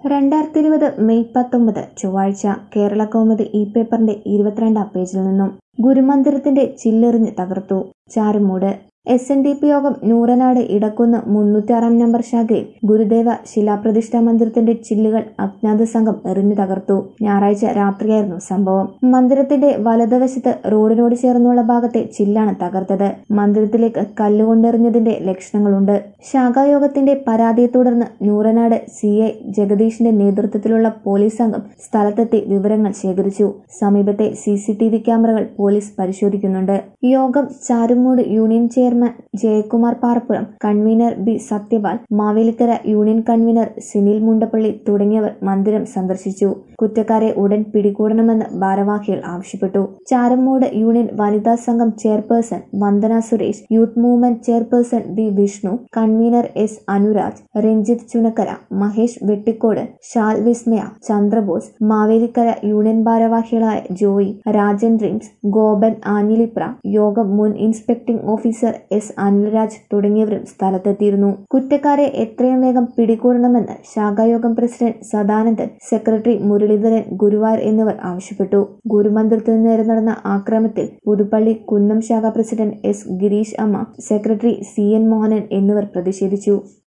രണ്ടായിരത്തി ഇരുപത് മെയ് പത്തൊമ്പത് ചൊവ്വാഴ്ച കേരള കൗമുദി ഇ പേപ്പറിന്റെ ഇരുപത്തിരണ്ടാം പേജിൽ നിന്നും ഗുരുമന്ദിരത്തിന്റെ ചില്ലെറിഞ്ഞ് തകർത്തു Charummoodu S N D P Yogam Nooranad ഇടക്കുന്ന് മുന്നൂറ്റാറാം number ശാഖയിൽ ഗുരുദേവ ശിലാപ്രതിഷ്ഠാ മന്ദിരത്തിന്റെ ചില്ലുകൾ അജ്ഞാത സംഘം എറിഞ്ഞു തകർത്തു ഞായറാഴ്ച രാത്രിയായിരുന്നു സംഭവം മന്ദിരത്തിന്റെ വലതുവശത്ത് റോഡിനോട് ചേർന്നുള്ള ഭാഗത്തെ ചില്ലാണ് തകർത്തത് മന്ദിരത്തിലേക്ക് കല്ലുകൊണ്ടെറിഞ്ഞതിന്റെ ലക്ഷണങ്ങളുണ്ട് ശാഖായോഗത്തിന്റെ പരാതിയെ തുടർന്ന് നൂറനാട് സി ഐ ജഗദീഷിന്റെ നേതൃത്വത്തിലുള്ള പോലീസ് സംഘം സ്ഥലത്തെത്തി വിവരങ്ങൾ ശേഖരിച്ചു സമീപത്തെ സി സി ടി വി ക്യാമറകൾ പോലീസ് പരിശോധിക്കുന്നുണ്ട് Yogam Charummoodu union chairman Jayakumar Parappuram convener B Sathyapal Mavelikkara union convener Sinil Mundappally തുടങ്ങിയവർ മന്ദിരം സന്ദർശിച്ചു കുറ്റക്കാരെ ഉടൻ പിടികൂടണമെന്ന് ഭാരവാഹികൾ ആവശ്യപ്പെട്ടു ചാരമ്മൂട് യൂണിയൻ വനിതാ സംഘം chairperson Vandana Suresh youth movement chairperson B Vishnu convener S Anuraj Ranjith Chunakkara Mahesh Vettikode ഷാൽ വിസ്മയ ചന്ദ്രബോസ് മാവേലിക്കര യൂണിയൻ ഭാരവാഹികളായ ജോയി രാജൻ ഡ്രീംസ് ഗോപൻ ആഞ്ഞിലിപ്ര യോഗം മുൻ ഇൻസ്പെക്ടിംഗ് ഓഫീസർ എസ് അനിൽരാജ് തുടങ്ങിയവരും സ്ഥലത്തെത്തിയിരുന്നു കുറ്റക്കാരെ എത്രയും വേഗം പിടികൂടണമെന്ന് ശാഖായോഗം പ്രസിഡന്റ് സദാനന്ദൻ സെക്രട്ടറി മുരളീധരൻ ഗുരുവായൂർ എന്നിവർ ആവശ്യപ്പെട്ടു ഗുരുമന്ദിരത്തിന് നേരെ നടന്ന ആക്രമത്തിൽ പുതുപ്പള്ളി കുന്നം ശാഖ പ്രസിഡന്റ് എസ് ഗിരീഷ് അമ്മ സെക്രട്ടറി സി എൻ മോഹനൻ എന്നിവർ പ്രതിഷേധിച്ചു